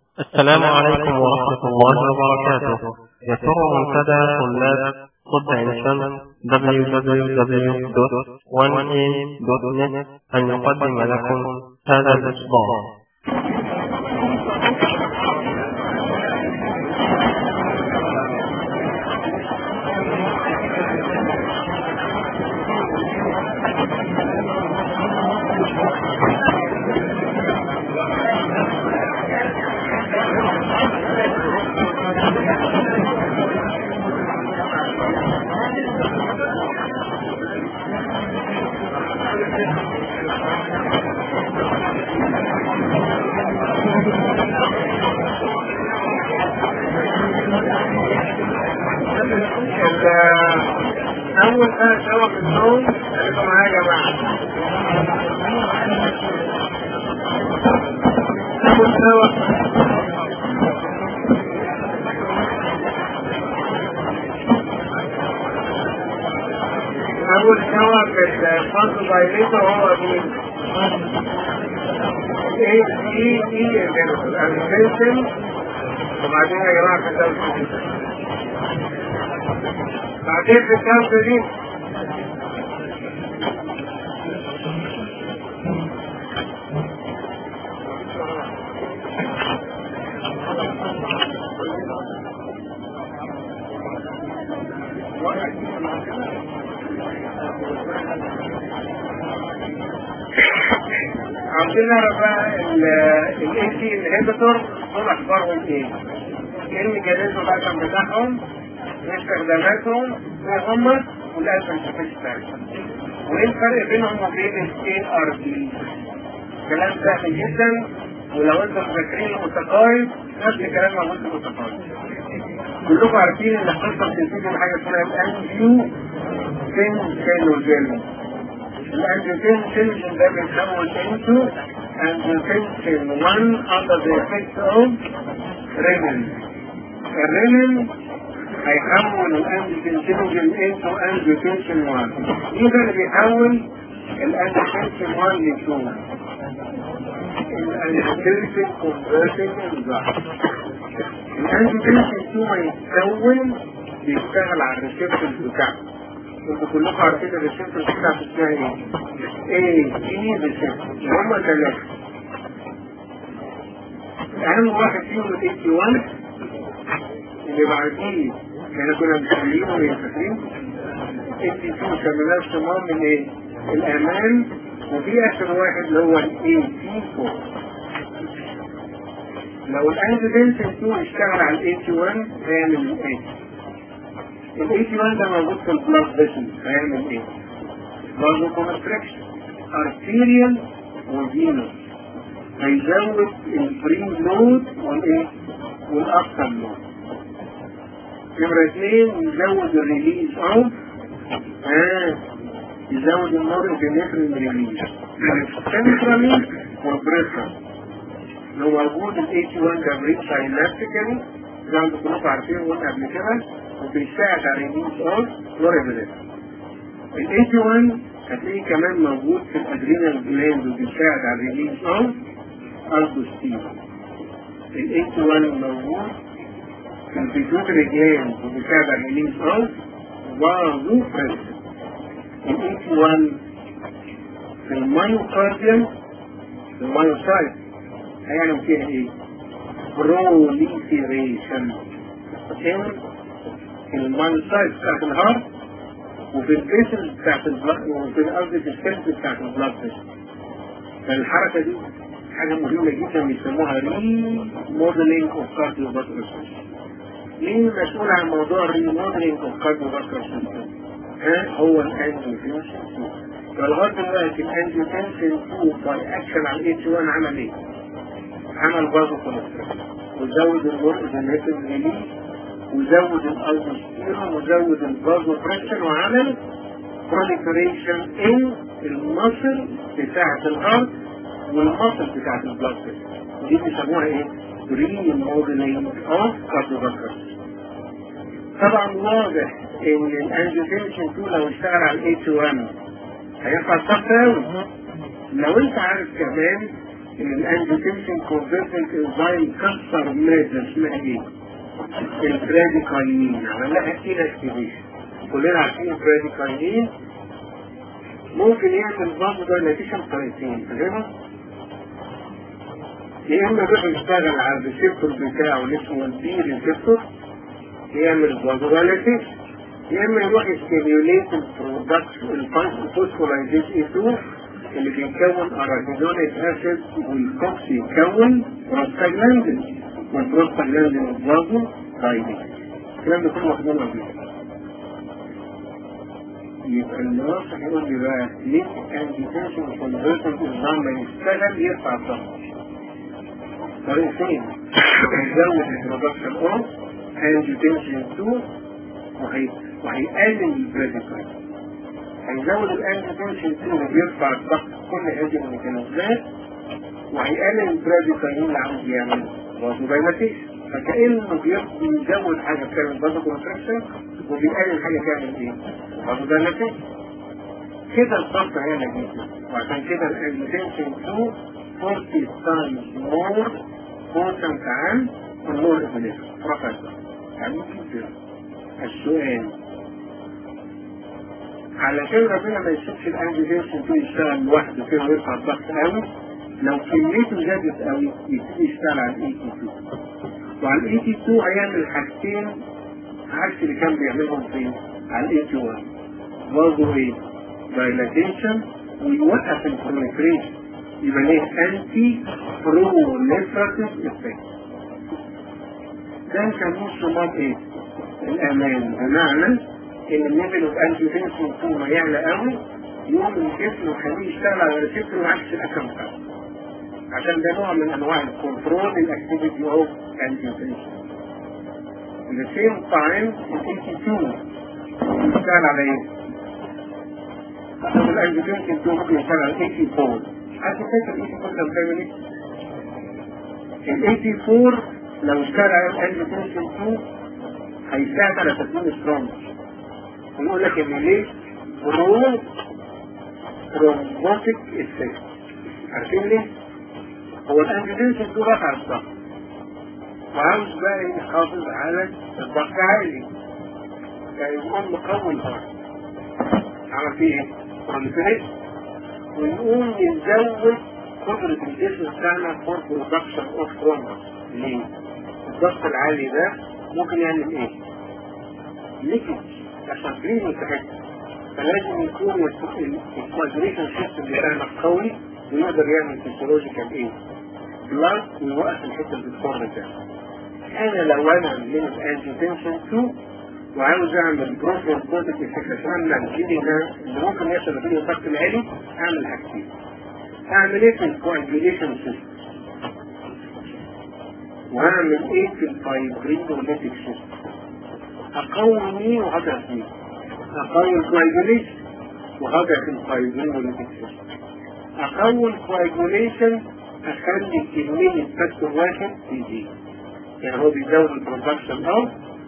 السلام عليكم ورحمة الله وبركاته يسر منتدى طلاب طب عين شمس www.1am.net أن يقدم لكم هذا الإصدار أول ثلاث سوا في النوم خليكم معايا يا جماعة أول سوا أول سوا في الفصل بايليتر هو مين؟ إيه إيه إيه الانفنشن وبعدين يا جماعة في الدرس بعدين في الدرس دي عندنا بقى الاي سي انهبيتور دول اخبارهم ايه؟ ايه الميكانيزم بقى كان بتاعهم؟ ايه استخداماتهم؟ ايه هم؟ والانفنسيفيشن وايه الفرق بينهم وبين الاي ار بي؟ كلام سهل جدا ولو انتم فاكرين المتقاعد نفس الكلام موجود في المتقاعد كلكم عارفين ان القصه بتنتج من حاجه اسمها الانجيو سينوجين الانجيوتنشن ده بيتحول into angiotensin 1 under the effect of renin الرينين هيحول الانجيوتنشن into angiotensin 1 مين اللي بيحول الانجيوتنشن 1 ل 2 الانجيوتنشن converting enzyme الانجيوتنشن 2 ما يتكون بيشتغل على الريسبتورز بتاعته انتوا كلكم عارفين الريسبتورز بتاعته اسمها ايه؟ ايه ايه ريسبتورز هم ثلاثة اهم واحد فيهم ال 81 اللي بعديه احنا كنا مسمينه ايه فاكرين؟ 82 سميناه صمام من ايه؟ الامان وفي اخر واحد اللي هو ال 84 لو الانجيوتنسين 2 اشتغل على ال 81 هيعمل الايه؟ ال 81 ده موجود في البلاد فيسل هيعمل ايه؟ برضه كونستريكشن ارتيريال وفينوس هيزود الفري لود والايه؟ والافتر لود نمرة اثنين يزود الريليز اوف اه يزود النور الجنيفرين ريليز السنترالي والبريفرال لو موجود ال 81 ده بريد ساينابتيكالي زي ما انتم كلكم عارفين قلنا قبل كده وبيساعد على الريليز اوف نورابينفرين ال 81 هتلاقيه كمان موجود في الادرينال جلاند وبيساعد على الريليز اوف الدوستين ال 81 موجود في البيتوتري جلاند وبيساعد على الريليز اوف وازو ال 81 في المايوكارديوم في المايوسايت هيعمل فيها ايه؟ بروليفيريشن in المايوسايت بتاعت الهارت وفي الفيسل بتاعت البلد وفي قصدي في السيلز بتاعت البلد فيسل فالحركة دي حاجة مهمة جدا بيسموها ري موديلينج اوف كارديو فاسكولار مين مسؤول عن موضوع الري موديلينج اوف كارديو فاسكولار سيستم؟ ها هو الانجيوتنسين 2 فلغاية دلوقتي الانجيوتنسين 2 باي اكشن على الاتش 1 عمل ايه؟ عمل بازو كوليسترول وزود الورق جنريتيف ريليز وزود الالدوستيرون وزود البازو بريشن وعمل proliferation in المصل بتاعة الهارت والمصل بتاعة البلاد دي بيسموها ايه؟ بري موديلينج اوف كارديوفاسكولار طبعا واضح ان الانجيوتنشن 2 لو اشتغل على الاتش 1 هيرفع الضغط قوي لو انت عارف كمان ان الانجيوتنسين كونفرتنت انزيم كسر ماده اسمها ايه؟ البراديكاينين عمل لها انكتيفيشن كلنا عارفين البراديكاينين ممكن يعمل برضه دايلاتيشن طريقتين فاهمها؟ يا اما يروح يشتغل على الريسبتور بتاعه اللي اسمه البي ريسبتور يعمل برضه دايلاتيشن يا اما يروح يستيميوليت البرودكشن الفوسفولايزيز اي 2 اللي بيكون ارابيدونيك اسيد والكوكس يكون بروستاجلاندين والبروستاجلاندين برضه دايليت الكلام ده كله واخدينه قبل كده يبقى الناصح يقول لي بقى ليه انجيتيشن كونفرتنت انزيم ما يشتغل يرفع الضغط طريقتين يزود البرودكشن اوف انجيتيشن 2 وهي وهيقلل البريديكاين هيزود الانجيتيشن 2 وبيرفع الضغط كل هذه الميكانيزمات وهيقلل البريديكاين اللي عاوز يعمل برضه دايلاتيشن فكأنه بيزود حاجة بتعمل برضه كونتراكشن وبيقلل حاجة تعمل ايه؟ برضه دايلاتيشن كده الضغط هنا جدا وعشان كده الانجيتيشن 2 40 times more potent عن النور ابليشن رفع الضغط يعني كده السؤال علشان ربنا ما يسيبش الانجيوتنسين دي يشتغل لوحده كده ويرفع الضغط قوي لو كميته زادت قوي يبتدي يشتغل على الاي تي 2 وعلى الاي تي 2 هيعمل حاجتين عكس اللي كان بيعملهم فين على الاي تي 1 برضه ايه دايلاتيشن ويوقف البروليفريشن يبقى ليه انتي بروليفراتيف افكت ده يسموه صمام ايه الامان بمعنى ان الليفل اوف انجيوتنسين طول ما يعلى قوي يقوم الجسم يخليه يشتغل على الريسبتور وعكس الاكل بتاعه عشان ده نوع من انواع الكنترول الاكتيفيتي اوف انجيوتنسين the same time ال 82 يشتغل على ايه؟ طب الانجيوتنسين 2 ممكن يشتغل على 84 حد فاكر ال 84 كان بيعمل ايه؟ ال 84 لو اشتغل على الانجيوتنسين 2 هيساعد على تكوين سترونج ويقول لك ان ليه برو ترومبوتيك افكت عارفين ليه؟ هو الانجيوتنسين ده رفع الضغط وعاوز بقى يحافظ على الضغط عالي فيقوم مقوي الضغط عمل فيه ايه؟ بروليفريشن ويقوم يزود قدرة الجسم بتاعنا فور برودكشن اوف ترومبس ليه؟ الضغط العالي ده ممكن يعمل ايه؟ ليكج عشان كلينيك حته فلازم يكون الكوادريشن سيستم بتاعنا قوي ويقدر يعمل فيسيولوجيكال ايه؟ بلاد ويوقف الحته اللي بتخر ده. انا لو انا من الانجيوتنشن 2 وعاوز اعمل بروفيل بوتيك افكت عشان امنع الجيني ده اللي ممكن يحصل نتيجه الضغط العالي اعمل حاجتين. اعمل ايه في الكوادريشن سيستم؟ واعمل ايه في الفايبرينوليتيك سيستم؟ اقوي مين وهضعف مين؟ اقوي الكوايجوليشن وهضعف الفايبرينوليتيك سيستم. اقوي الكوايجوليشن اخلي كمية فاكتور واحد تزيد. يعني هو بيزود البرودكشن او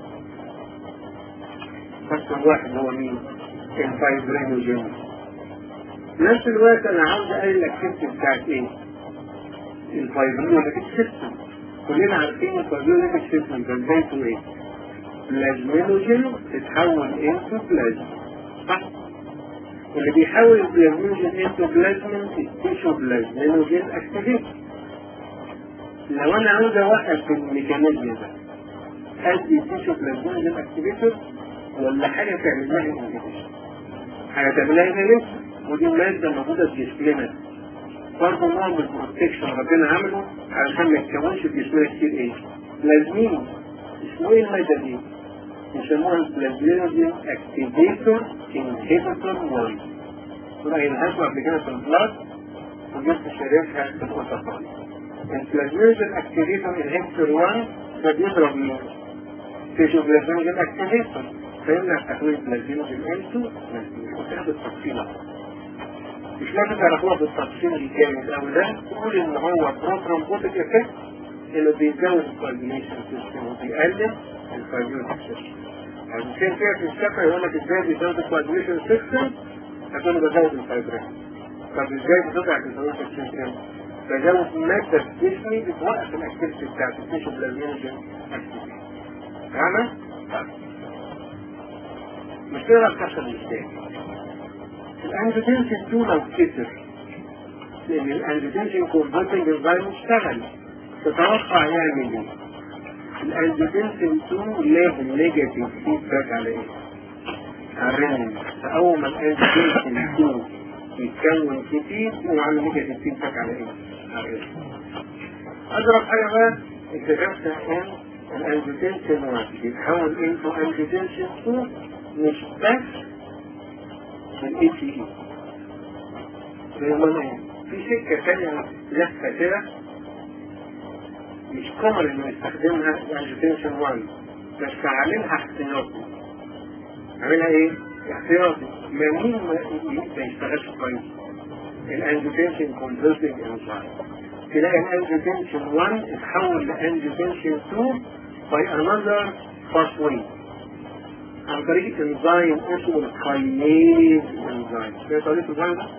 فاكتور واحد هو مين؟ الفايبرينوجين. نفس الوقت انا عاوز اقلل الاكتيفيتي بتاعت ايه؟ الفايبرينوليتيك سيستم. كلنا عارفين الفايبرينوليتيك سيستم ده بدايته ايه؟ بلازمينوجين تتحول انتو بلازما صح؟ واللي بيحول البلازمينوجين انتو بلازمين التيشو بلازمينوجين اكتيفيت لو انا عاوز اوقف الميكانيزم ده ادي التيشو بلازمينوجين اكتيفيتور ولا حاجه تعمل لها انهبيشن حاجه تعمل لها انهبيشن ودي ماده موجوده في جسمنا برضه نوع من البروتكشن ربنا عمله علشان ما يتكونش في جسمنا كتير ايه؟ لازمين اسمه ايه المادة دي؟ يسموها البلازمينوجين اكتيفيتور انهبيتور 1 كنا ينهزوا قبل كده في البلاد وجبت شريحها في الوسطات البلازمينوجين اكتيفيتور انهبيتور 1 ده بيضرب مين؟ تيشو بلازمينوجين اكتيفيتور فيمنع تكوين بلازمينوجين انتو وتاخد التفصيلة مش لازم تعرفوها بالتفصيل الكامل او ده تقول ان هو بروترومبوتيك افكت انه بيزود الكوردينيشن سيستم وبيقلل الكوردينيشن سيستم عشان كده في الشفا يقول لك ازاي بيزود الكوردينيشن سيستم عشان بزود الفايبرين طب ازاي بتضع الكوردينيشن سيستم بزود مادة في جسمي بتوقف الاكتيفيتي بتاعتي تشوف الاميونوجين اكتيفيتي فاهمة؟ مش تقدر تحصل ازاي الانجيوتنسين 2 لو كتر لان الانجيوتنسين كونفرتنج انزايم اشتغل تتوقع يعمل ايه؟ الانجيوتنسين 2 له نيجاتيف فيدباك على ايه؟ على الرنين فاول ما الانجيوتنسين 2 يتكون كتير وعامل نيجاتيف فيدباك على ايه؟ على الرنين اضرب حاجه بقى اكتشفت ان الانجيوتنسين 1 يتحول انتو انجيوتنسين 2 مش بس الاي تي اي في سكة تانية لفة كده مش كومن انه يستخدمها الانجيوتنشن 1 بس عاملها احتياطي عاملها ايه؟ احتياطي ما مين ما يشتغلش كويس الانجيوتنشن كونفرتنج انزايم تلاقي الانجيوتنشن 1 اتحول لانجيوتنشن 2 by another pathway عن طريق انزيم اسمه الكاينيز انزيم ايه طريقة الانزيم ده؟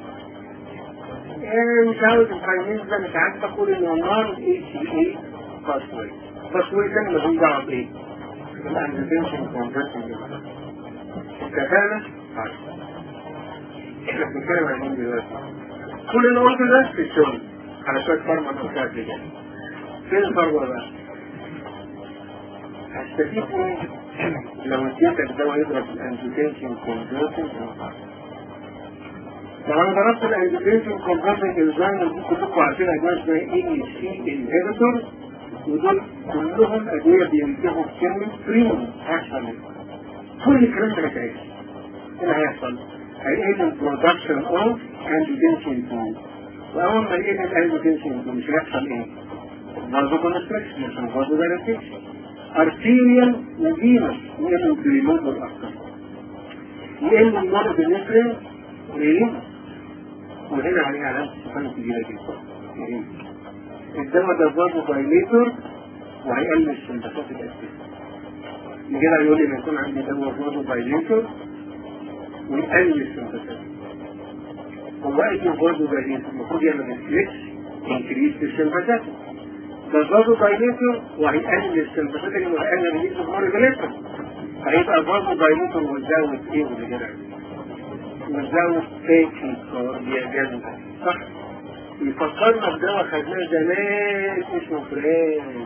ايه مش عاوز الكاينيز ده مش عارف اقول انه نون اي سي اي باسوي باسوي ده ملوش دعوه بايه؟ الانزيمشن كونفرتنج اتفقنا؟ احنا بنتكلم عن مين دلوقتي؟ كل اللي قلته ده في الشغل على شويه فارما قلتها قبل كده فين الفارما بقى؟ هستفيد ايه لو اديتك دواء يضرب الانجيوتنشن كونفرتنج لو انا ضربت الانجيوتنشن كونفرتنج انزيم دي كلكم عارفين ادويه اسمها اي سي انهبيتور ودول كلهم ادويه بينتهوا بكلمه بريم اكشن كل الكلام ده مش هيحصل ايه اللي هيحصل؟ هيقل البرودكشن اوف انجيوتنشن 2 واول ما يقل الانجيوتنشن 2 مش هيحصل ايه؟ برضه كونستركشن عشان برضه ده ريتكشن ارتيريال وفينس يقلوا بالليمون والاكثر يقلوا النار بالنفرين ويرين وهنا عليه علامة سبحانه كبيرة جدا الدواء ده برضه دايليتور وهيقلل السندسات الأساسية كده يقول لي ما يكون عندي دواء برضه دايليتور ويقلل السندسات هو اي برضه دايليتور المفروض يعمل ريفلكس انكريس السندسات ده برضه دايليتور وهيقلل السلبسات اللي وهيقلل ريليز الهور جليتر هيبقى برضه دايليتور وزود ايه واللي كده وزود تاكي كارديا صح يفكرنا بدواء خدناه زمان اسمه فران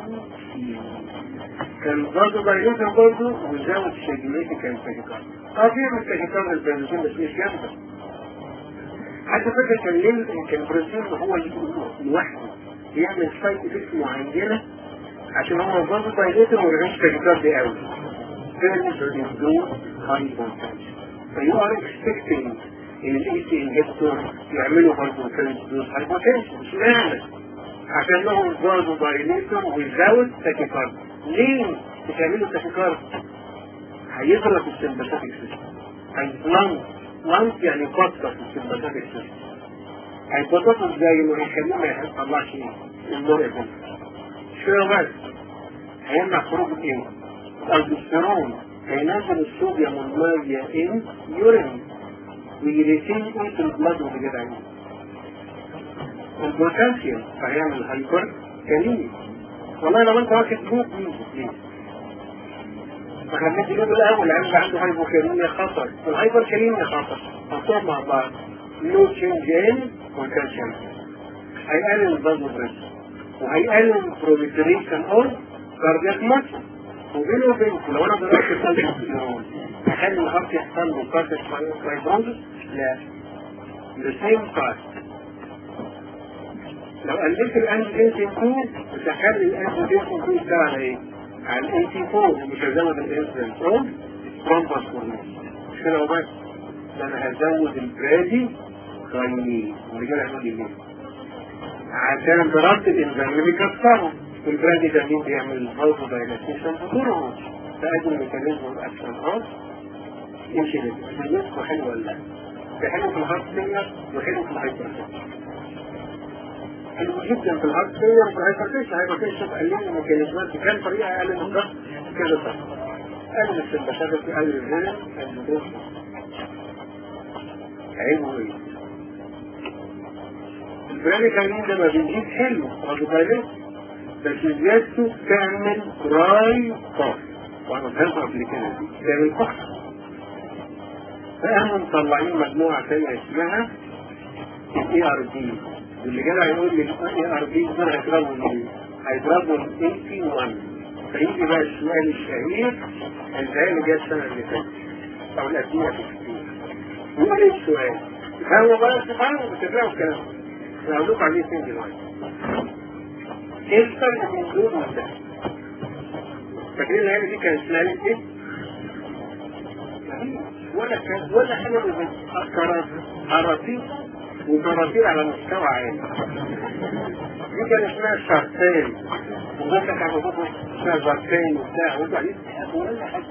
كان برضه دايليتور برضه وزود شاجيليتي كان تاكيكارد اه في من تاكيكارد البنزين بس مش جامده حتى فاكر كان ليه كان البنزين هو لوحده يعمل سايد افكت معينة عشان هو برضه دايليتر وما يعملش تجديد دي قوي فيرنس ريدوز هاي فولتاج فيو ار اكسبكتنج ان الاي سي انهبتور يعملوا برضه فيرنس ريدوز هاي فولتاج مش معنى عشان لهم برضه دايليتر ويزود تاكيكارد ليه بتعملوا تاكيكارد؟ هيضرب السمباثيك سيستم هيبلانت بلانت يعني كتر في السمباثيك سيستم هيبططوا ازاي انه هيخليه ما يطلعش النور ابن شوية بس هيمنع خروج ايه الالدوستيرون هينزل الصوديوم والمية ان يورين ويريتين ايه في البلاد واللي كده عليه البوتاسيوم هيعمل هايبر كريمي والله لو انت واخد بوك مين فاحنا بندي له الاول عنده عنده هايبوكاليميا خطر والهايبر كاليميا خطر حطوهم مع بعض نو تشينج ان والكالسيوم هيقلل البازو بريس وهيقلل البروميتريشن اوف كاردياك ماتش وبينه وبينكم لو انا ضربت الكالسيوم هخلي الهارت يحصل له كاردياك فايبروزس لا the same cost لو قللت الانجيوتنسين 2 مش هخلي الانجيوتنسين 2 يشتغل على ايه؟ على الاي تي 4 ومش هزود الانسولين اوف ترومبوس مش كده وبس ده انا هزود البرادي كاينين ورجال هنقول ليه عشان ضربت الانزيم اللي بيكسره والبرادي ده مين بيعمل الفايبو دايلاتيشن بطوله فادي الميكانيزم الاكشن اوف يمشي بالنسبه حلو ولا لا؟ ده حلو في الهارت فيلر وحلو في الهايبرتنشن حلو جدا في الهارت فيلر وفي الهايبرتنشن الهايبرتنشن قلل الميكانيزمات بكام طريقه اقل من الضغط كذا طريقه قلل السمبشات قلل الرنين قلل الدوش عيبه ايه؟ البرانيكاين ده ما بيجيب حلو واخد بالك بس زيادته تعمل راي طاف وانا فهمت قبل كده دي تعمل طاف فقاموا مطلعين مجموعة تانية اسمها الاي ار دي واللي جاي هيقول لي الاي ار دي دول هيضربوا ايه؟ هيضربوا ال 81 فيجي بقى السؤال الشهير الزي اللي جه السنة اللي فاتت او القديمة في الكتير يقول ايه السؤال؟ هو بقى سبحانه بتفرقوا الكلام انا هقول لكم عليه اثنين دلوقتي ايه الفرق بين دول وده؟ فاكرين العيله دي كانت اسمها ايه؟ ولا كان ولا حاجه من قراطيس وقراطيس على مستوى عالي دي كان اسمها شرطين وده كان موجود اسمها زرتين وبتاع وبعدين ولا حاجه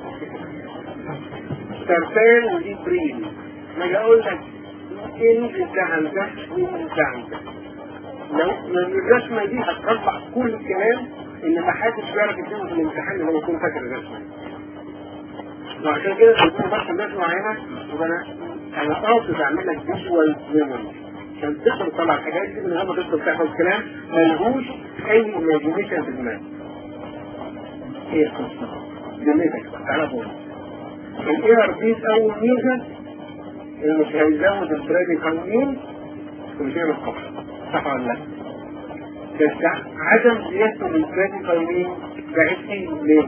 شرطين ودي بريم ما اقول لك ان انت عندك وان انت عندك لو لو الرسمه دي هتطبق كل الكلام ان ما حدش بيعرف يكتبه في الامتحان اللي هو يكون فاكر الرسمه وعشان كده بيكون بس الناس معينه وانا انا قاصد اعمل لك فيجوال ميموري عشان تقدر تطلع الحاجات دي من غير ما تدخل تحفظ كلام ملهوش اي ايماجينيشن في دماغك. ايه القصه؟ دماغك تعالى بقول الاي ار بي اول ميزه انه مش هيزود البريدي قانونين ومش هيعمل قطع صح ولا لا؟ بس عدم زيادته للبريدي قانونين بعيد فيه ليه؟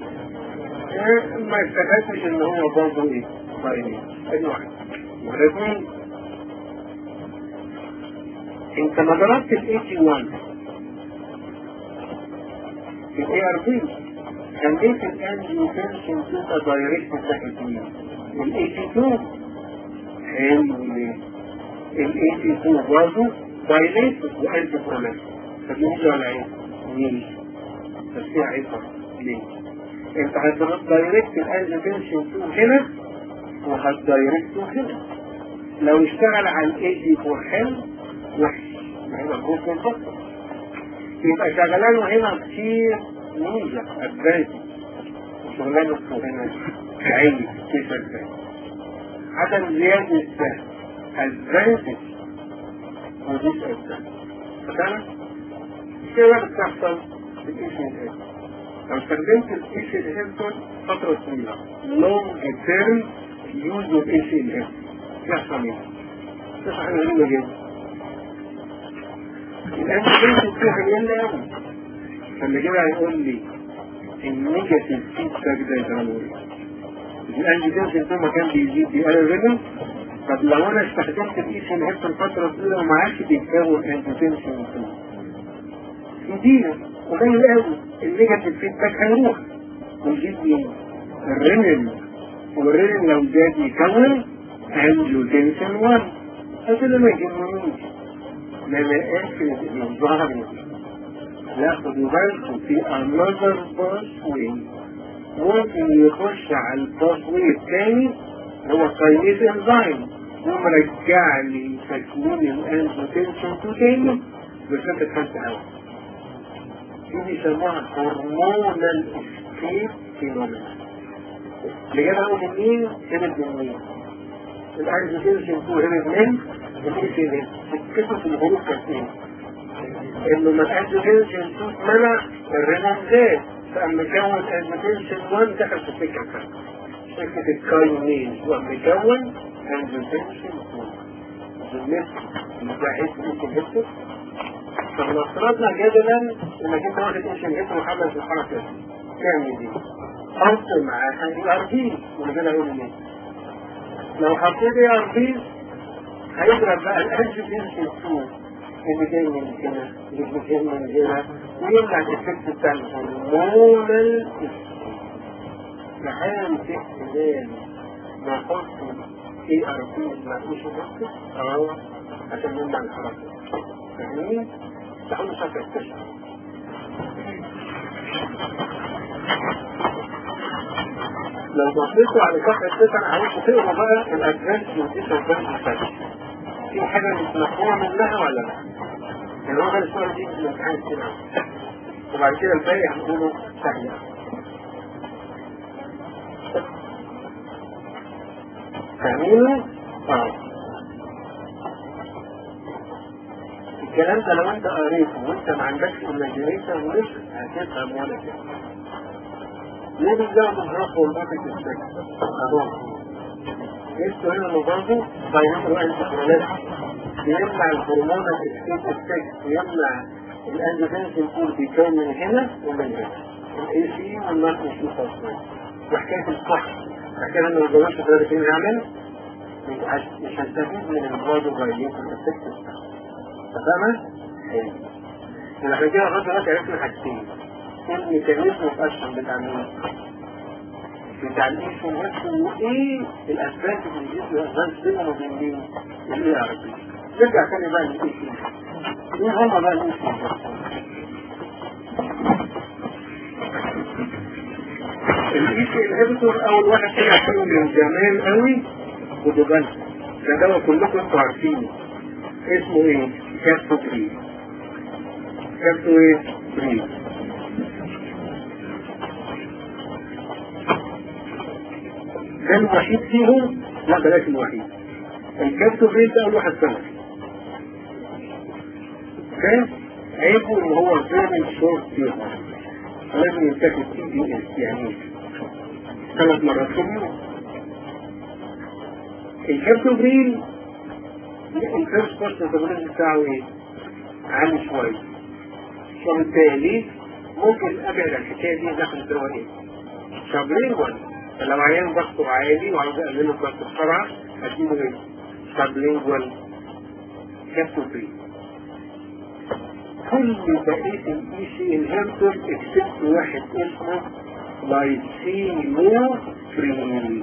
ما استفدتش ان هو برضه ايه؟ قائمين ادي واحد واثنين انت ما ضربت ال 81 في الاي ار بي خليت الانجيوتنشن تبقى دايركت ناحيه مين؟ ال 82 حلو ليه؟ ال 82 برضه دايليتد وانتي بروليس فبيجي على ايه؟ مين؟ بس فيها عيبه ليه؟ انت هتدايركت الانجيوتنشن هنا وهتدايركته هنا لو اشتغل على الاي فور حلو وحش هيبقى الجزء الفصل يبقى شغلانه هنا كتير ميزة ادفانتج وشغلانه هنا عيب كيف ادفانتج عدم زيادة السهم ادفانتج وديس ادفانتج فكان كده بتحصل في الايش لو استخدمت الايش الهيلتون فترة طويلة لونج تيرم يوز الايش الهيلتون يحصل ايه؟ تحصل حاجة غريبة جدا الآن كنت تروح يلا قوي فاللي كده هيقول لي النيجاتيف فيدباك ده يتعمل ايه؟ الآن جدا ثم كان بيزيد بيقلل ريتم طب لو انا استخدمت الايش الهيلتون فترة طويلة وما عادش بيتكون انتوتنشن كتير قليل قوي النيجاتيف فيدباك هيروح ويجيب مين؟ الرينين والرينين لو زاد يكون انجيوتنشن 1 هذا ما يهمنيش ما لقاش الظهر لا خدوا بالكم في another pathway ممكن يخش على الباثوي الثاني هو كاينيز انزايم ومرجع لي تكوين الانجيوتنشن 2 تاني بشكل خمسة هوا دي بيسموها هرمونال اسكيب فينومينا اللي جاب اول مين هرب من مين الانجيوتنشن 2 هرب من الاي سي دي القصص اللي بقول كانت انه ما الانجيوتنشن 2 منع الرينين زاد فقام مكون انجيوتنشن 1 دخل في السكه الثانيه سكه الكاينين وقام مكون انجيوتنشن 2 بالنسبه لبعيد ممكن هيكتور فلو افترضنا جدلا انك انت واخد ايش الهيكتور محمد في الحركه تعمل دي حط معاها اي ار بي من غير اقول ليه لو حطيت اي ار بي هيضرب بقى الانجيوتنشن 2 اللي جاي من هنا اللي جاي من هنا ويمنع الافكت بتاع الهرمونال لحين في احتمال ما احط اي ار بي ما فيش مصر اه عشان يمنع الحركه فاهمين؟ تعالوا شكل التشعر لو بصيتوا على صفحة التسعة عايزكم تقروا بقى الادفانس والديس ادفانس بتاعتها في حاجة مش مفهومة منها ولا لا؟ يعني هو ده السؤال دي في الامتحان السنة وبعد كده الباقي هنقوله سهل فاهمينه؟ اه الكلام ده لو انت قريته وانت ما عندكش ايماجينيشن مش هتفهم ولا كلمه ليه بيزود الهرب والباطل السكس؟ اهو اسمه هنا مضافه بينمر انت بيمنع الهرمون السكس السكس بيمنع الانجيوتنسين كور بيكون من هنا ومن هنا الاي سي والنون اي سي فاصلين وحكايه الصح حكايه انه ما يتجوزش ثلاثة سنين يعمل مش هستفيد من البرودو بايلين في السكس فاهمة؟ حلو ونحن كده لغاية دلوقتي عرفنا حاجتين الميكانيزم الاشهر بتاع مين؟ بتاع الايشن نفسه وايه الاسباب اللي بيجي الاسباب بينهم وبين مين؟ الايه عربي نرجع تاني بقى للايشن مين هم بقى الايشن الايشن الهبتور اول واحد طلع فيهم من زمان قوي خدوا بالكم ده دواء كلكم انتوا عارفينه اسمه ايه؟ كابتو بري كابتو ايه؟ بري ده الوحيد فيهم لا بلاش الوحيد الكابتو بري ده اول واحد سنة كان عيبه ان هو فيري شورت فيهم لازم يتاخد تي بي اس يعني ثلاث مرات في اليوم الكابتوبريل الفيرست بارت ميتابوليزم بتاعه ايه؟ عالي شوية وبالتالي ممكن ابعد الحكاية دي داخل الدواء ايه؟ شابرين ولا فلو عيان ضغطه عالي وعاوز اقلله ضغط بسرعة اديله ايه؟ سابلينجوال كابتوبريل كل بقية الاي سي انهبتور اكسبت واحد اسمه لايسينو فريل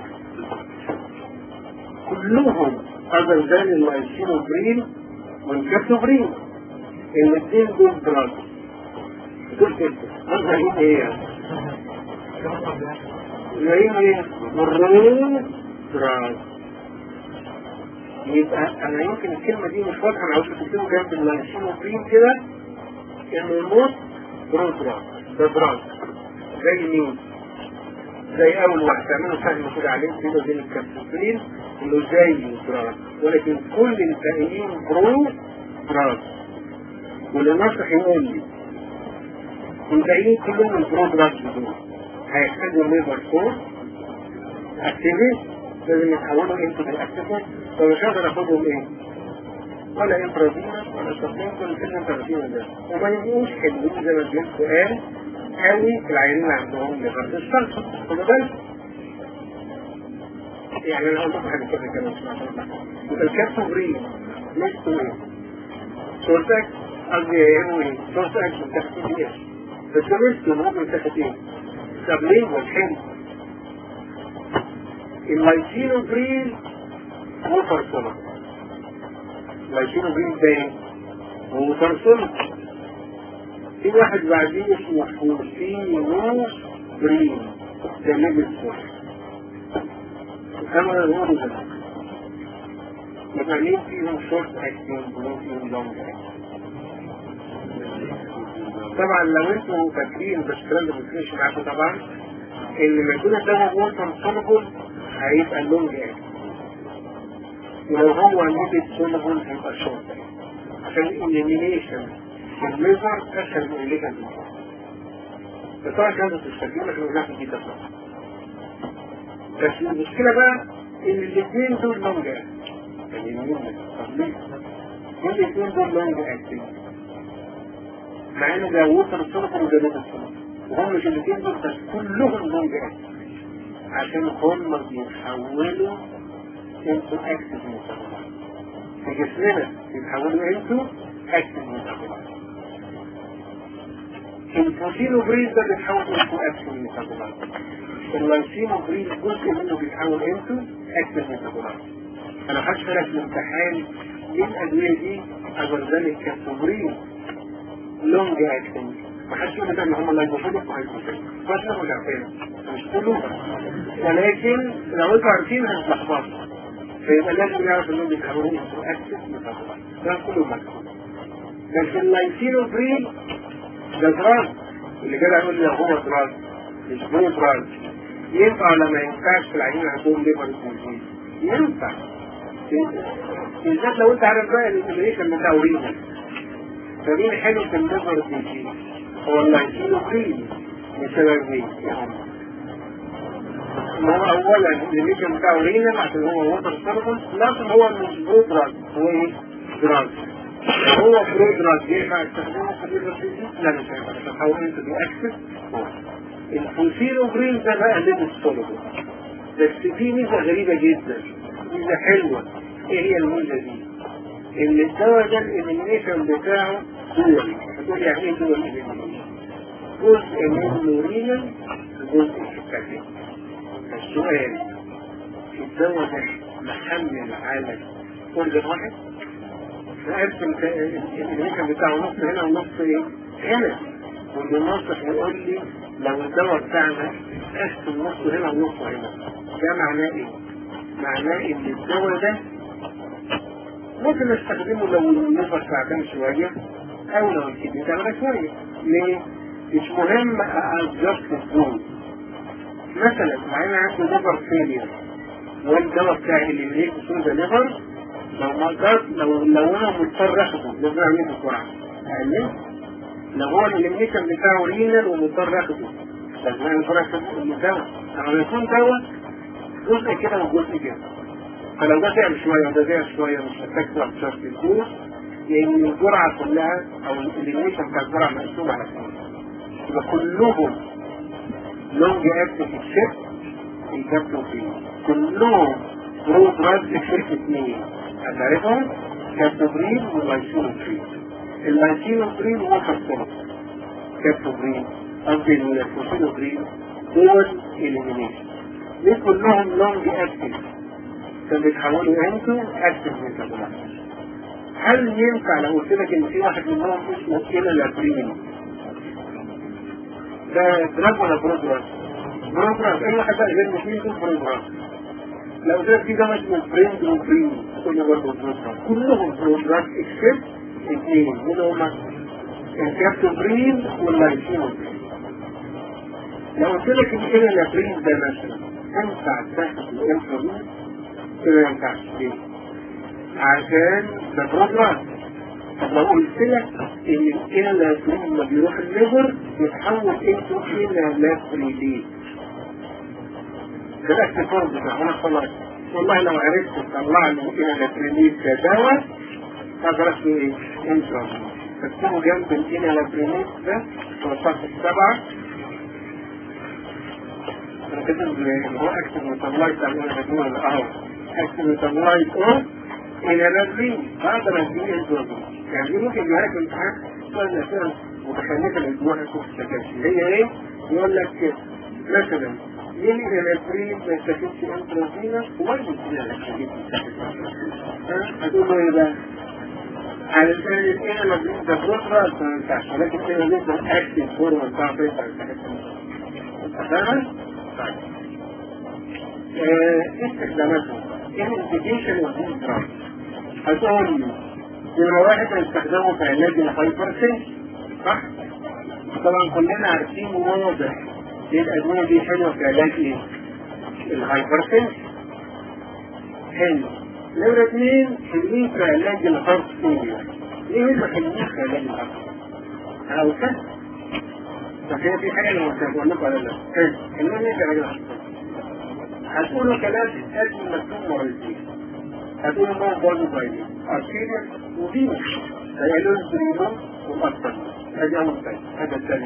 كلهم other than اللايسينوبرين والكابتوبرين الاثنين دول دراج دول كده مظهرين ايه يعني؟ زي ايه؟ مرين دراج يبقى انا يمكن الكلمة دي مش واضحة انا عاوز تكتبه جنب اللايسينوبرين كده انه الموت برو دراج ده دراج زي مين؟ زي اول واحد تعملوا فهم كده عليه كده بين الكابتوبرين انه زي دراج ولكن كل الباقيين برو دراج واللي نصح يقول لي الباقيين كلهم البرو دراج دول هيحتاجوا ليفر فور اكتيفيت لازم يتحولوا انتو بالاكتيفيت فمش هقدر اخدهم ايه ولا انترافينا ولا سبلين كل كلمة انترافينا ده وما يبقوش حلوين زي ما الجنس قال قوي في العيانين اللي عندهم ليفر ديستانس خدوا بالك يعني انا اقول لكم حاجه كده كده مش معقول يبقى الكابتوبرين ميزته ايه؟ شورت اكس قصدي يهمه ايه؟ شورت اكس بتاخد ايه؟ بس ميزته ممكن تاخد ايه؟ سبلين والحلو اللايسينوبرين ووتر سولر اللايسينوبرين ده ايه؟ ووتر سولر في واحد بعدين اسمه فورسينو برين ده ليفل سولر كما يقول ده مكانين فيهم شورت اكشن بروتين لونج طبعا لو انتوا فاكرين بس الكلام ده مش معاكم طبعا ان لما يكون الدواء ووتر سولبل هيبقى اللونج اكشن ولو هو ليبيد سولبل هيبقى شورت عشان الاليمينيشن في الليفر اسهل من الليفر بطبعا كانت تستخدم لك من دي تصرف بس المشكلة بقى ان الاثنين دول لونج يعني مين الاثنين دول لونج اكتنج مع ان ده ووتر الصرف وده ليفر الصرف وهم مش الاثنين دول بس كلهم لونج اكتنج عشان هم بيتحولوا انتو اكتف ميتابولايت في جسمنا بيتحولوا انتو اكتف ميتابولايت البروتينوبرين ده بيتحول انتو اكتف ميتابولايت اللايسينوبرين جزء منه بيتحول انتو اكتف ميتابولايت انا هشترك في الامتحان مين الادويه دي ازرزان الكابتوبرين لونج اكتنج ما حدش يقول ان هم لايبوفيليك وهيبوفيليك بس مش عارفين مش كلهم ولكن لو انتوا عارفين هتتلخبطوا فيبقى لازم نعرف انهم بيتحولوا انتو اكتف ميتابولايت ده كله مكتوب لكن اللايسينوبرين ده دراج اللي كده يقول لي هو دراج مش هو دراج ينفع ولا ما ينفعش في العينين عندهم ليفر ديزيز ينفع بالذات لو انت عارف بقى الانفليشن بتاع اوريجن فمين حلو في الليفر ديزيز هو اللايكينوكرين بسبب ايه؟ ما هو اولا الليجن بتاعه رينال عشان هو ووتر سيرفنت لكن هو مش برو دراج هو ايه؟ دراج هو برو دراج ينفع استخدمه في الليفر ديزيز؟ لا مش هينفع عشان هو انت بيأكسس الفوسيلو جرين ده بقى ليبس سوليبل بس في ميزة غريبة جدا ميزة حلوة ايه هي الميزة دي؟ ان الدواء ده الاليمينيشن بتاعه دول هتقول يعني ايه دول الاليمينيشن؟ جزء منه رينال وجزء سكري السؤال الدواء ده محمل على كل واحد فأرسم الاليمينيشن بتاعه نص هنا ونص ايه؟ هنا والمناصح يقول لي لو الدواء بتاعنا قسم نص هنا ونص هنا ده معناه ايه؟ معناه ان الدواء ده ممكن نستخدمه لو الليفر تعبان شوية او لو الكدني تعبانة شوية ليه؟ مش مهم ادجست الدوز مثلا معانا عنده ليفر فيلير والدواء بتاعي اللي ليه بسوز ليفر لو ما قدرت لو لو انا مضطر اخده لازم اعمله بسرعة اقلله لو هو الاليميشن بتاعه رينال ومضطر اخده لازم اعمل بسرعة الدواء لما يكون دواء جزء كده وجزء كده فلو ده تعب شوية وده تعب شوية مش محتاج تروح شرط الدوز لأن الجرعة كلها أو الإليميشن بتاع الجرعة مقسومة على اثنين يبقى كلهم لونج اكتف الشيب الكابتو فيه كلهم برو دراج الشيب اثنين هتعرفهم كابتوبرين واللايسينوبرين اللايسينوبرين هو كابتوبرين كابتوبرين قصدي الفوسينوبرين دول إليمينيشن ليه كلهم لونج اكتف فبيتحولوا انتو اكتف ميتابولايت هل ينفع لو قلت لك ان في واحد منهم اسمه ايلالابرين ده دراج ولا بروجراس؟ بروجراس اي واحد بقى غير مفيد يكون بروجراس لو قلت لك في ده اسمه برين بروبرين كل برضه بروجراس كلهم بروجراس اكسبت اثنين اللي هما الكابتوبرين واللايسينوبرين لو قلت لك ان ايلالابرين ده مثلا ينفع تحت الانفرين كده ما ينفعش ليه؟ عشان ده بروجرام طب لو قلت لك ان الكلى لما بيروح الليفر يتحول انتو كلى لافريدين ده الاكتفار بتاع انا خلاص والله لو عرفت تطلع لي كلى لافريدين كدواء اقدر اسمه ايه؟ انترا فاكتبوا جنب الكلى لافريدين ده في الصفحه السبعه انا كاتب اللي هو اكتب ميتابلايت بتاع الانهبيتور اهو اكتب ميتابلايت او الى لازمين هذا لازمين الجوزة يعني دي ممكن يجيها في الامتحان سؤال الاسئله متخلفه الاسبوع يكون في التكاسي هي ايه؟ يقول لك مثلا ليه الى لازمين ما يستفيدش انتروفينا وما يمكن لك تجيب هتقول له ايه بقى؟ علشان الى لازمين ده بروترا ما ينفعش ولكن الى لازمين ده اكتف فورم بتاع بيتا فاهم؟ طيب استخداماتهم الانتجيشن والدراج هتقول لي نمرة واحد هنستخدمه في علاج الهايبرتنشن صح؟ طبعا كلنا عارفين واضح ايه الادوية دي حلوة في علاج ايه؟ الهايبرتنشن حلو نمرة اثنين حلوين في علاج الهارت فيلير ليه هم حلوين في علاج الهارت؟ او سهل طب هي في حاجة انا مش هقول لكم ولا لا؟ حلو حلوين ليه في علاج الهارت هتقولوا كلام اسم مكتوب مرتين هتقولوا ما برضه بايدين اركيديا ودينا هيقولوا البريمو والاكثر ادي اول حاجه هذا الثاني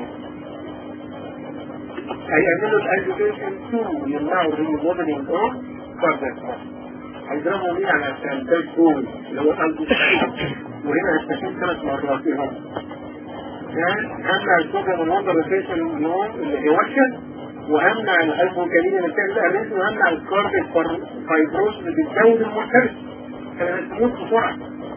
هيعملوا الاجيتيشن 2 يمنعوا الريموفلينج اوف كاردياك هيضربوا مين على الباك بول اللي هو قلبه وهنا هستفيد ثلاث مرات ايه هم؟ يعني همنع الكوكا من وضع روتيشن اللي هي وحشه وهمنع الهايبوكاليميا اللي بتعمل اريثم وهمنع الكارديك فايبروس اللي بتزود المرتبط فالهرمونات بسرعه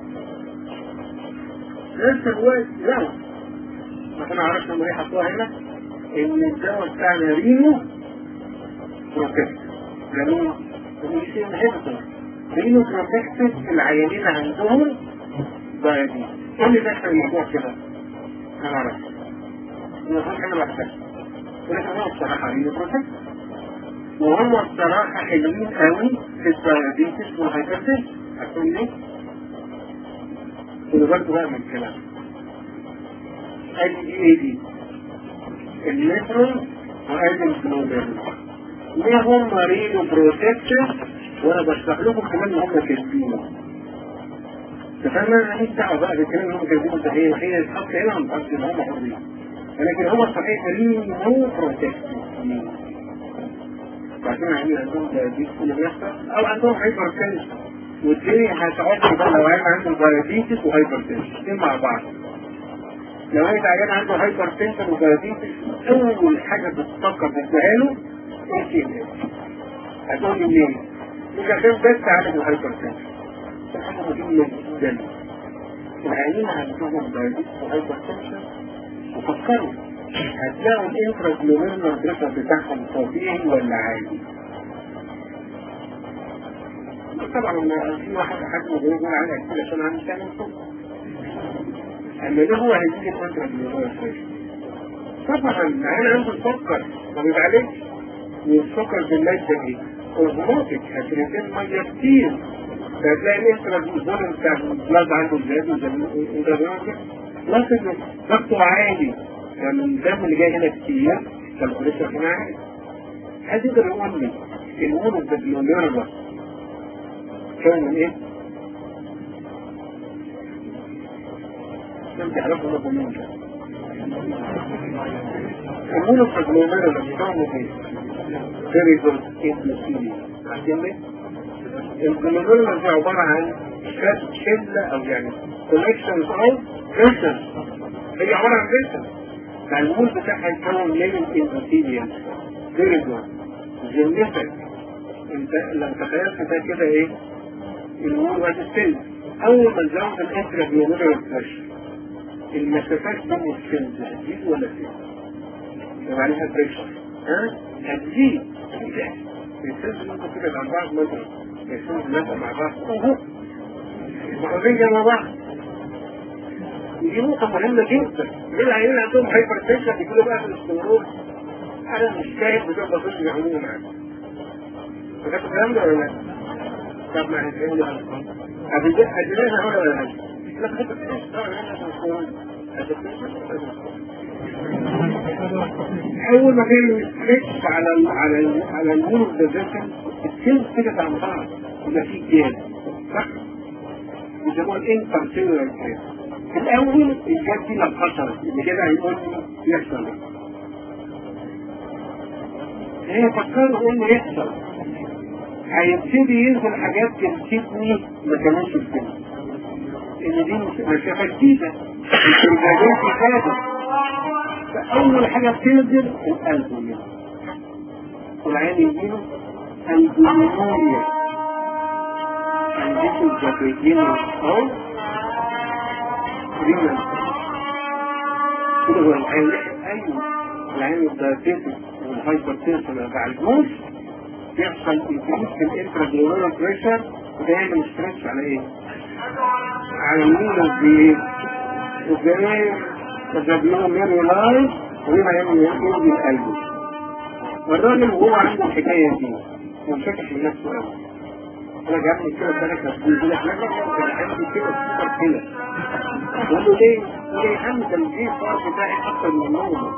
نفس الوقت لا ما احنا عرفنا لما حطوها هنا ان الدواء بتاعنا رينو بروتكت رينو رينو انهبيتور رينو بروتكت العيانين عندهم دايابيتس ايه اللي دخل الموضوع كده؟ انا عرفت المفروض حاجه لوحدها ولكن هو الصراحة رينو بروتكت وهم الصراحة حلوين قوي في الدايابيتس والهايبرتنشن هتقول ليه؟ خدوا بالكم بقى من الكلام ادي دي ايه دي النيترون وادي الكلوميرون ليهم مريض بروتكشن وانا بشرح لكم كمان ان هم كاتبينه فانا ماليش دعوه بقى بالكلام اللي هم كاتبينه ده هي هي الحق هنا عن الحق ان هم حرين ولكن هو الصحيح ليه نو بروتكشن بعدين عندي عندهم دايابيتس اللي بيحصل او عندهم هايبر تنشن والدنيا هتعرف بقى لو عيل عنده دايابيتس وهايبر تنشن الاثنين مع بعض لو عيل عيان عنده هايبر تنشن ودايابيتس اول حاجه بتفكر تديها له ايه كده هتقول لي ليه؟ مش عشان بس عالج الهايبر تنشن ده حاجه مهمه جدا العيانين عندهم دايابيتس وهايبر تنشن وفكروا هتلاقوا الانترا جلوميرولار بريشر بتاعهم طبيعي ولا عادي طبعا في واحد حد بيقول على كده عشان عامل كلام اما ده هو هيجي الانترا جلوميرولار بريشر طبعا العين عنده السكر ما بيتعالجش والسكر بالمادة دي اوزموتيك هتريتين ميه كتير فهتلاقي الانترا جلوميرولار بتاع البلاد عنده زيادة زي الانترا لكن ضغطه عالي يعني الدم اللي جاي هنا كتير فالبريشر هنا عالي حد يقدر يقول لي الامور الدبلوميرا كان من ايه؟ لم تعرفوا لكم مين ده الامور الدبلوميرا كان من ايه؟ very good endothelium عارفين ليه؟ الجلوميرا دي عبارة عن شلة او يعني collections of vessels هي عبارة عن vessels فالمول بتاعها يتكون من الانثيليوم فيري جود جنتك انت لو تخيلت ده كده ايه المول وادي السن اول ما نزود الانترا بيوميرال بريشر المسافات بين السن هتزيد ولا تزيد؟ يبقى عليها بريشر ها هتزيد السن ممكن تبعد عن بعض مثلا السن نفق مع بعض اهو بعدين مع بعض دي نقطة مهمة جدا ليه العيال عندهم هايبر تنشن بيجيله بقى في الاستمرار أنا مش فاهم بتوع بطل يعملوه معاك فاكر الكلام ده ولا لا؟ طب ما هنتكلم له على أديناها ولا ولا لا؟ لا بحب أول ما كان يستريتش على ال على ال على المول بوزيشن السيلز كده عن بعض يبقى في جاب صح؟ يسموها الانترسيلولار جاب في الاول الجاب دي لو حصلت اللي كده هيقول لي يحصل هي فكروا انه يحصل هيبتدي ينزل حاجات تمسكني ما كانوش الكلمة ان دي مسافة جديدة الانتاجات ثابت فاول حاجة بتنزل القلب منه والعين يجيله البلمونيا عندكم الجبريتين او رينا كده هو العين ايوه العين الدايبيتس والهايبر تنشن ما بعالجوش بيحصل انكريس في الانترا بريشر وده يعمل ستريتش على ايه؟ على المينا دي وزي تجاب لهم ميريولايز وهنا يعمل يرضي القلب والراجل وهو عنده الحكايه دي منشكك من نفسه قوي انا جابني كده ثلاث مسؤول يقول لك لا لا عندي كده سوبر كده بقول له ليه؟ يقول لي يا عم ده الجي فار بتاعي اكتر من النوم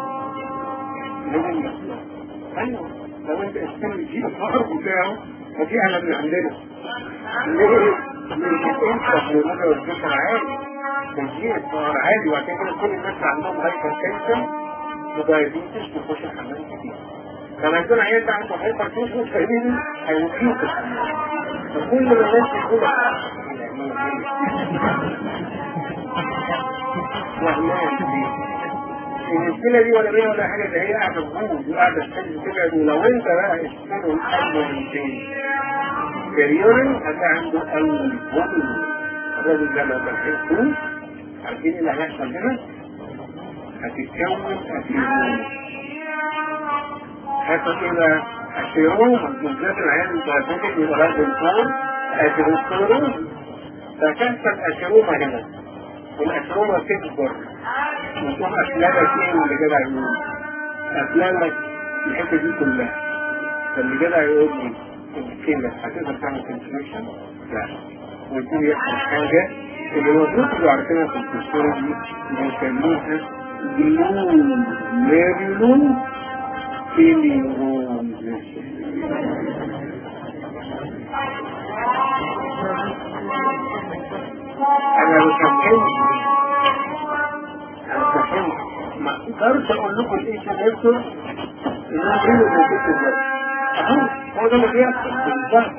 لازم ايوه لو انت استلم الجي فار بتاعه فدي اعلى من عندنا ليه؟ لان انت في مدى البشر عادي الجي فار عادي وعشان كده كل الناس عندهم هايبر تنشن ودايابيتس بيخش الحمام كتير لما يكون عيال ده عنده هايبر تنشن فاهمين هيوقفوا فكل ما الناس يقول وهمان المشكلة دي ولا بيها ولا حاجة ده هي قاعدة تبوظ وقاعدة تحل تبعد ولو انت بقى اشتغل الأول من تاني كريورن هتلاقي عنده أول بطل الراجل ده لو ما لحقتوش عارفين ايه اللي هيحصل هنا؟ هتتكون أسيروما هيحصل ايه بقى؟ أسيروما بالذات العيال الدايبيتك يبقى راجل فور أسيروسكلروز فتحصل أسيروما هنا والأسيروما تكبر وتقوم أفلامك ايه اللي جدع يقول أفلامك الحتة دي كلها فاللي جدع يقول لي الكلمة هتقدر تعمل كونتريشن لا ويكون يحصل حاجة اللي موجود اللي عارفينها في الفسيولوجي بيسموها جلون ميرلون كيليرونز انا مش هفهمش انا مش هفهمش ما اقدرش اقول لكم ايه شغلته ان انا اقول لكم كنت اهو هو ده اللي بيحصل بالظبط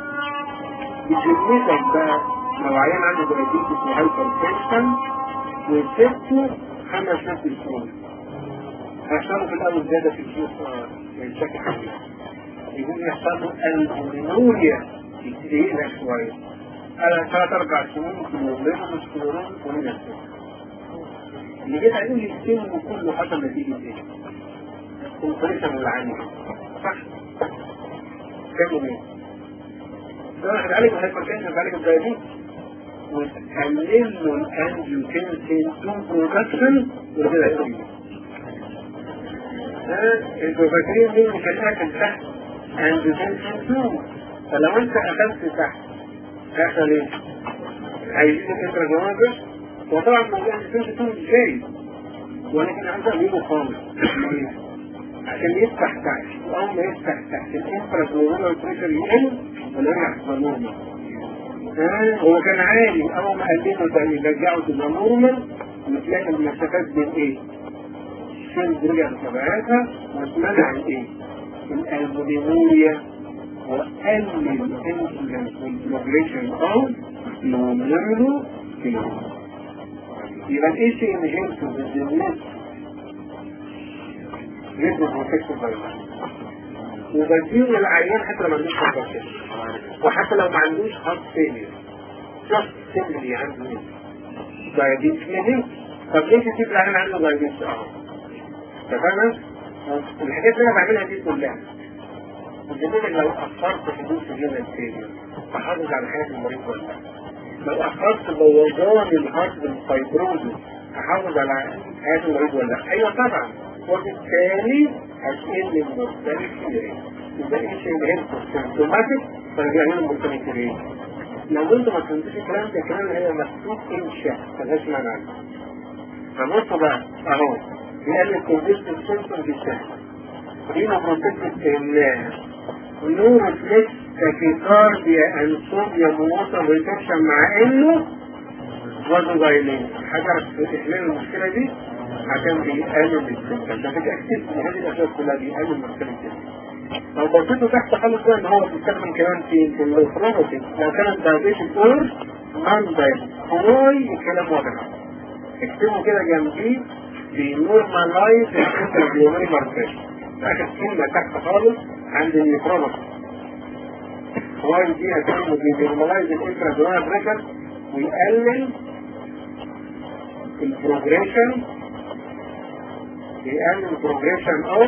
بجملتك بقى لو عيان عنده دايابيتس وهايبر تنشن وسبته خمس ست شهور هيحصلوا في الاول زياده في الجيوب يعني بشكل حقيقي يقوم يحصل له البوليموريا يتقلق شويه على ثلاث اربع سنين كلهم مسكولون ومن السن اللي جيت عليه السن كله حصل نتيجه ايه؟ كونفريشن العامل صح؟ كمل ايه؟ ده واحد عالج الهايبرتنشن عالج الدايابيتس وتقلل له الانجيوتنسين 2 برودكشن وكده يقول انتوا فاكرين مين اللي كان اكل تحت انجيوتنسين 2 فلو انت اخذت تحت هيحصل ايه؟ هيجيب انتراجونال وطبعا موضوع الانجيوتنسين 2 ازاي؟ ولكن عايز اقلله خالص عشان يفتح تحت واول ما يفتح تحت الانتراجونال بريشر يقل ولا يرجع تبقى نورمال هو كان عالي اول ما قلله ده يرجعه تبقى نورمال وتلاقي المسافات بين ايه؟ السن رجع لطبيعتها واتمنع الايه؟ الالبوليموريا وقلل الانسولين والبروجريشن او نورمالو يبقى الاي سي انهيرتو بالجنات جدا بروتكتيف فيروس وبديله العيان حتى لو ما عندوش هارت وحتى لو ما عندوش هارت فيلير جاست سيمبلي عنده ايه؟ دايابيتس ميلينج طب ليه تسيب العيان عنده دايابيتس اه تفهم؟ الحاجات اللي انا بعملها دي كلها وجميل لو اخرت حدوث الجنة الفيلير تحافظ على حياة المريض ولا لا لو اخرت بوظان الهارت بالفايبروزس تحافظ على حياة المريض ولا لا ايوه طبعا وبالتالي هتقل المورتاليتي يبقى ايه شيء مهم سيمتوماتيك فرجع لنا المورتاليتي ريت لو انت ما فهمتش الكلام ده الكلام اللي هي مكتوب انشاء ملهاش معنى فبصوا بقى اهو بيقلل كونجستيف سيمتوم بالسهل رينا بروتكتيف الناس نور فليكس تاكيكارديا ان صوديوم ووتر ريتنشن مع انه وزن ضايلين حاجة في إحلال المشكلة دي عشان بيقلل السكر ده بتأكد ان هذه الأشياء كلها بيقلل المشكلة دي لو بصيتوا تحت خالص بقى ان هو بيستخدم كمان في في الفروبوتي لو كانت دايبيتك اور نون دايبيتك هواي الكلام واضح اكتبوا كده جنبيه بينورمالايز الانترفيومري ماركيشن اخر كلمة تحت خالص عند النيفروبوتي هواي دي هتعمل بينورمالايز الانترفيومري بريشر ويقلل البروجريشن بيقلل البروجريشن او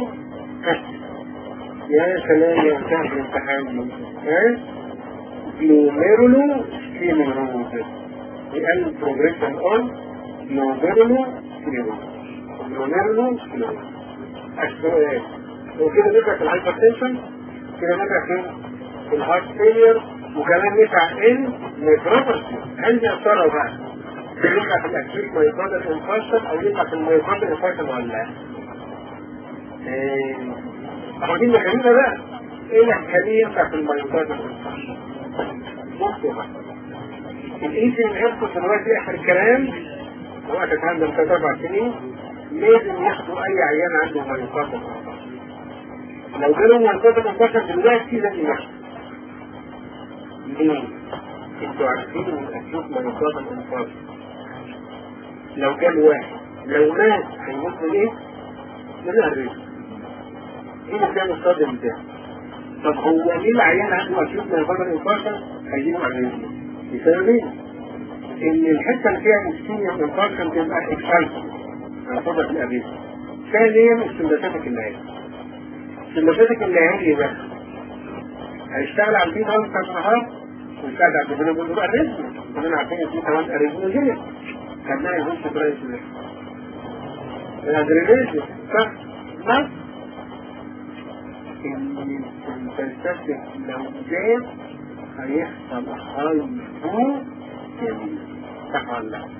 يا سلام يا بتاع الامتحان ها جلوميرولو سكينيروز بيقلل البروجريشن او جلوميرولو سكينيروز جلوميرولو سكينيروز السؤال وكده نرجع في الهايبرتنشن كده نرجع فين في الهارت فيلير وكمان نفع ان نيفروباثي عندي اثاره بقى ينفع في الاكيد مايوكاردال انفارشن او ينفع في المايوكاردال انفارشن ولا لا؟ اهو دي الميكانيزم بقى ايه اللي هتخليه ينفع في المايوكاردال انفارشن؟ بصوا بقى الايسي انهيرتو في الوقت اخر الكلام وقت الكلام ده من ثلاث اربع سنين لازم ياخدوا اي عيان عنده مايوكاردال انفارشن لو جاله مايوكاردال انفارشن دلوقتي لازم ياخده ليه؟ انتوا عارفين ان الاكيوت مايوكاردال انفارشن لو كان واحد لو مات هيموت من ايه؟ من الرزق ايه مكان الصدم ده؟ طب هو ليه العيان عنده اكيوت مايوكاردال انفارشن هيجيبه على الرزق؟ بسببين ان الحته اللي فيها انسينيوم انفارشن تبقى اكسالتد على صدر الارزق ثانيا السمباتيك الليالي السمباتيك الليالي ده هيشتغل على البي بتاع النهار ويساعد على الدبلوم بيقول بقى الرزق كلنا عارفين ان في كمان اريزموجينيك خلاه يخش برايس ده الادرينالين صح بس ان الفلسفه لو زاد هيحصل هاي فو صح ولا لا؟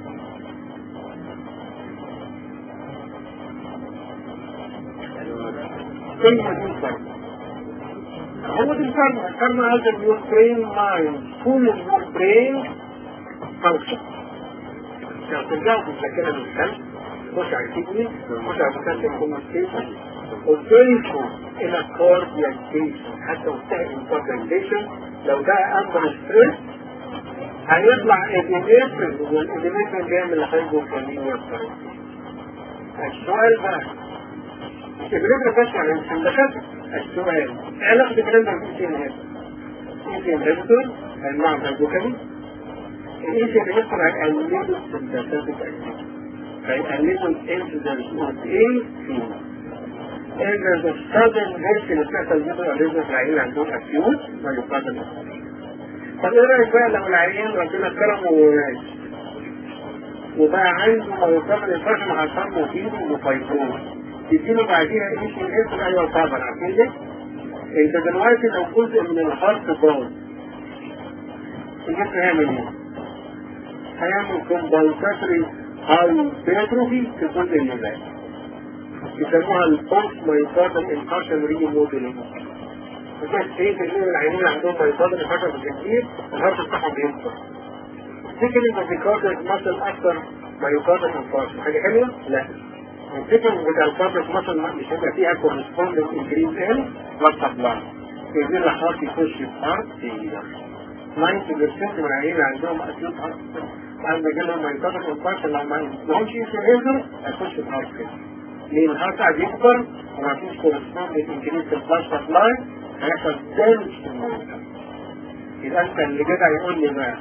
كلمة دي الكرمة هو دي الكرمة الكرمة هذا your brain mind full of your brain function لو ترجعوا في الذاكرة للقلب خش على الكدني خش على الكالسيوم كومنستيشن وتضيفوا إلى كورديالتيشن حتى وانتهى الكورديالتيشن لو ده أمر ستريس هيطلع اديميترز والاديميترز جاي من الهايبوكاليميا والكارنتين السؤال بقى الابريد بس يعني مش مدخل السؤال ايه علاقة الكلام ده بالايتين هنا؟ ايتين هيبتور المعنى الهايبوكالي الايتين هيبتور هيقللوا السنتاتيك اكتيفيتي هيقللوا الانسيدنس اوف ايه فينا إذا الصدم هيك اللي بتحصل جدا لازم العيال عندهم أكيوت ما يقابل طب ايه رأيك بقى لو العيان ربنا كرمه وعايش وبقى عنده ما يقابل الفرق مع الفرق وفيده وفيبروز تديله بعديها ايش الاسم ايوه طبعا عارفين ليه؟ انت دلوقتي لو جزء من الهارت باظ الجسم هيعمل ايه؟ هيعمل كومبنساتوري هايبرتروفي في جزء من الرئه يسموها البوست مايكاردال انكاشن ري موديلنج وكان 90% من العيانين عندهم مايكاردال انكاشن كتير الهارت بتاعهم بينقص تفتكر ان المايكاردال ماسل اكتر مايكاردال انكاشن حاجه حلوه؟ لا الفكرة بتاع الكاربس مثلا مش هيبقى فيها كورسبوندنج انكريز ان بلاد سبلاي يجي الهارت يخش في هارت فيلير 90% من العيانين عندهم اكيوت هارت عند جالهم مايكاردال انكاشن لو ما عندهمش انسولين هيخش في هارت فيلير ليه الهارت قاعد يكبر وما فيش كورسبوندنج انكريز في البلاد سبلاي هيحصل دامج في المايكاردال يبقى انت اللي جدع يقول لي بقى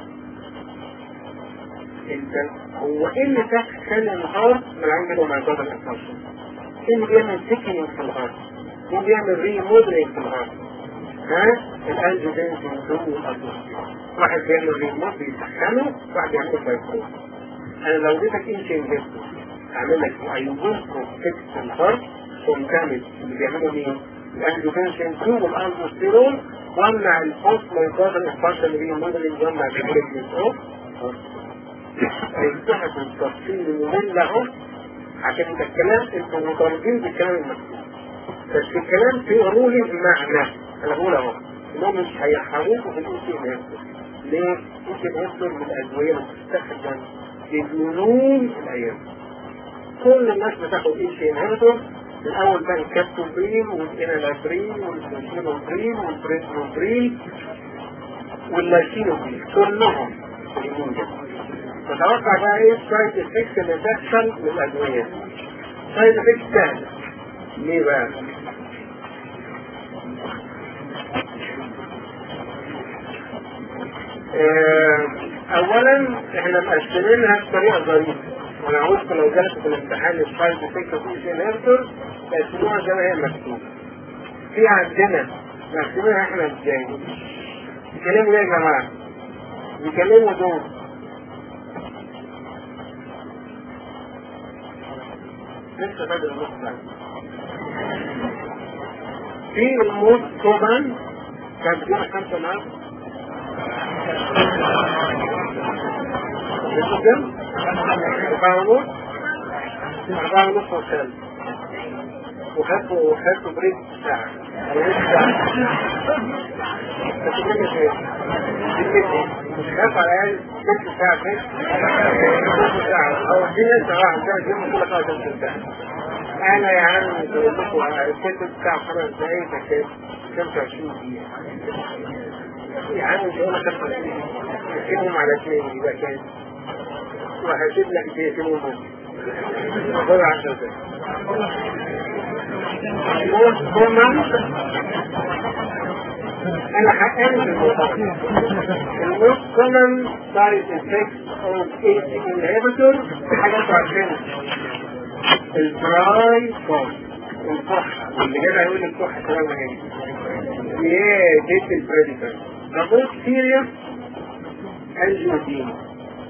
انت هو ايه اللي دخل الهارت من عند المعتبر الانفارشن ايه اللي بيعمل سيكنينج في الهارت ايه اللي بيعمل ري مودرينج في الهارت ها الانجيوتنسين 2 والادوستين واحد بيعمل ري مود بيسخنه واحد بيعمل فايبروز انا لو اديتك انشي انجستور اعمل لك اي ويل بروتكت الهارت فروم دامج اللي بيعملوا مين؟ الانجيوتنسين 2 والالدوستيرون وامنع البوست مايكاردال انفارشن ري مودرينج وامنع الريجريشن اوف هيفتحك التفصيل الممل اهو عشان انت الكلام انتوا مطالبين بالكلام المكتوب بس الكلام تقروا لي بمعنى انا بقول اهو انهم مش هيحرموكوا في الاوتي انهبتور ليه؟ الاوتي انهبتور من الادويه اللي بتستخدم لجنون الايام كل الناس بتاخد اوتي انهبتور الاول بقى الكابتوبرين والانالابرين والسوشينوبرين والبريتروبرين واللاشينوبرين كلهم الجنون ده تتوقع بقى ايه السايد افكت اللي تحصل من الادويه سايد افكت سهل ليه بقى آه اولا احنا مقسمينها بطريقه ظريفه وانا عاوزكم لو جالكم في الامتحان السايد افكت اوف انهبتور تقسموها زي ما هي مكتوبه في عندنا مقسمينها احنا ازاي بيكلموا ايه يا جماعه بيكلموا دول لسه بدري نص ساعة. في الموت كومان كان بيجينا خمسة معاه لسه كم؟ أربعة ونص أربعة ونص وثالث وخدوا وخدوا بريك ساعة أو نص ساعة بس كلمة ايه؟ كلمة مش خاف على العيال ست ساعة كده نص ساعة أو في ناس واحد ساعة يوم كل خمس ست ساعة أنا يا عم بقول لكم ست ساعة خمس دقايق كانت 25 دقيقة يا عم مش هقول لك 25 اقسمهم على اثنين يبقى كام؟ وهسيب لك دقيقتين ونص خد 10 دقايق انا حقاني في الموضوع الموست كومن سايد افكت اوف ايتنج انهبيتور حاجه انتوا عارفينها الدراي كوم الكحة واللي جاي يقول الكحة كلام مهم ياه ديت البريديتور The most serious angioedema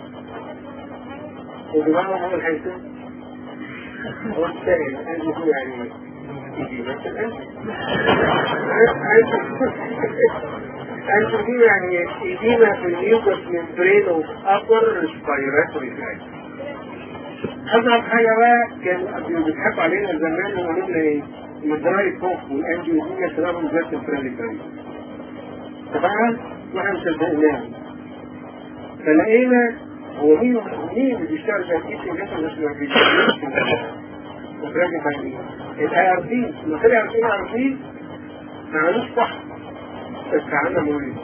ودماغه هو الهيثم هو الثاني angioedema يعني ايه؟ يجي مثل انجيوبيا يعني ايدينا في الميوكس ممبرين اوف ابر ريسبيراتوري تراكت اصعب حاجه بقى كان بيضحكوا علينا زمان ويقولوا لنا ايه؟ ان الدراي كوف والانجيوبيا سببهم ذات الفريلي طبعا واحنا مصدقناهم فلقينا هو مين مين اللي بيشتغل في الكيس اللي احنا مش موجودين الاي ار بي لما طلع الاي ار بي ما عملوش صح بس عملنا مهم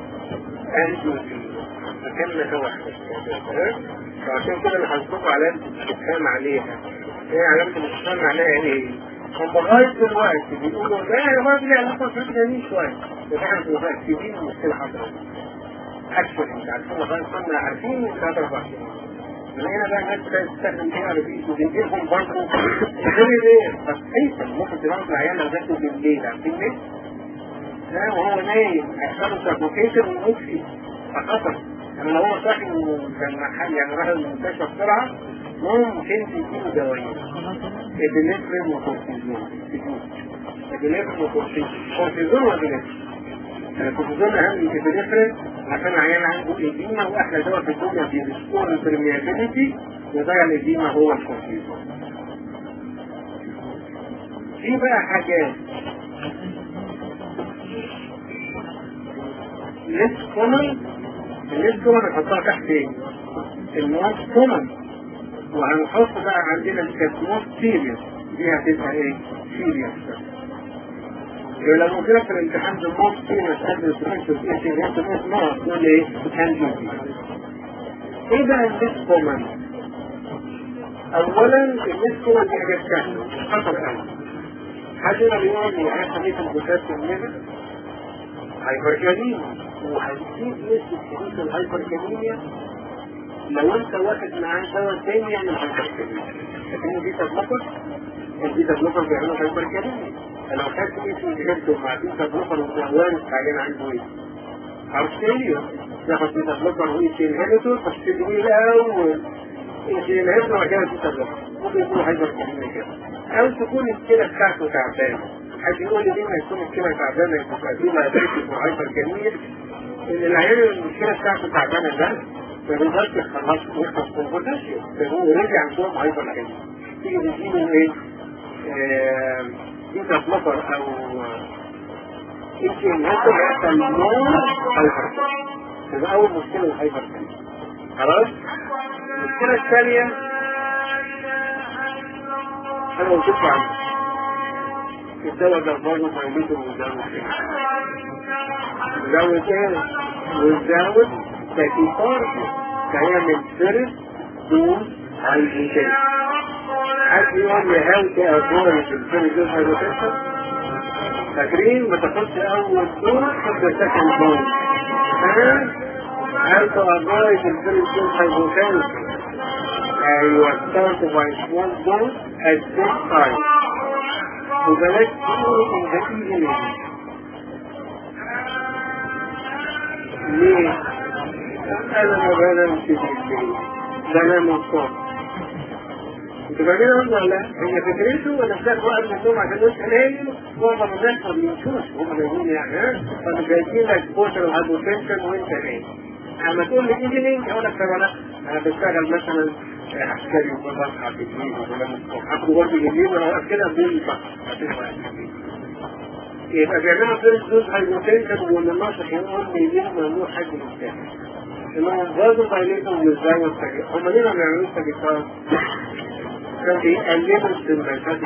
فكان واحدة فعشان كده انا هنطبق علامة الاستفهام عليها ايه علامة الاستفهام معناها ايه؟ هم لغاية دلوقتي بيقولوا لا يا راجل ليه علاقة في جميل شوية بس احنا مش متأكدين من المشكلة حصلت اكشن انت عارفين لغاية كنا عارفين من ثلاث اربع سنين هنا بقى الناس بقت تستخدم كده على بيئة وبيجيبهم برضه غير ايه؟ بس انت ممكن تبقى العيال لو جاته بالليل عارفين ليه؟ لا وهو نايم هيحصل سبوكيشن ويموت فيه فخطر اما لو هو صاحي وكان محل يعني راح المستشفى بسرعه ممكن تديله دوايين ابنفرين وكورتيزون ابنفرين وكورتيزون كورتيزون وابنفرين الكورتيزون اهم من الابنفرين عشان العيان عنده ايديما واحلى دواء في الدنيا في السكور البرميابيليتي وضيع الايديما هو الكورتيزون في بقى حاجات ليس كومن الليس كومن نحطها تحت ايه؟ الموت كومن وهنحط بقى عندنا الكاسموت سيريس دي هتبقى ايه؟ سيريس لو كده في الامتحان بالموت سيريس قبل السبنشر في ايه تنهي تنهي مرة تقول ايه؟ هنجوبي ايه بقى الليس كومن؟ اولا الليس كومن دي حاجات سهلة خطر قوي حد يقول لي ايه خليت البوتات كلنا هايبركاليميا وهتزيد نسبة حدوث الهايبركاليميا لو انت واخد معاه دواء تاني يعمل هايبركاليميا لكن دي تبلوكر دي تبلوكر بيعملوا هايبركاليميا لو خدت اسم جهته مع دي تبلوكر ووارد حاليا عنده ايه؟ ارسيليو ياخد دي تبلوكر ويشي انهبيتور بس تدوي الاول يشي انهبيتور وبعد كده دي تبلوكر ممكن يكون هايبركاليميا كده او تكون الكلى بتاعته تعبانه حد يقول لي ليه ما يكون الكلى تعبانه يبقى في مقابلة معايبر جميل ان العيال المشكله بتاعته تعبانه ده ما بيقدرش يخلص يخلص من البوتاسيوم فهو رجع عندهم معايبر جميل تيجي تديله ايه؟ دي تفلتر او يمكن يحصل يحصل نوع هايبر يبقى اول مشكله الهايبر جميل خلاص؟ المشكله الثانيه انا قلت عنها الدواء ده برضه فايدته مزود مزود ايه؟ مزود تاكيكارديا فيعمل سيرس دون هايدروجين حد يقول لي هل في افوار في السيرس دون هايدروجين؟ فاكرين ما تاخدش اول دور تبدا سكند دور تمام؟ هل في افوار في السيرس دون هايدروجين؟ ايوه start by small dose at this time وبلاش تقولوا ان ده ايجي ليه؟ انا ما بنامش بالليل بنام الصبح انتوا فاهمين ولا لا؟ هي فكرته ولا بتاخد وقت من النوم عشان يصحى نايم معظم الناس ما بيمشوش هم نايمين يعني ها؟ فمجهزين لك بوتر وهايبوتنشن وانت نايم اما تقول لي ايفنينج اقول لك طب لا انا بشتغل مثلا عسكري وبصحى بالليل وبنام الصبح اخد برضه بالليل وانا واقف كده بدون صح يبقى بيعملوا فيرست دوز هايبوتنشن وان النشط يقول لي ممنوع حاجه من الثاني انهم برضه بايليتهم بيزايوا السجاير هم ليه ما بيعملوش سجاير؟ كان بيقللوا السمباتات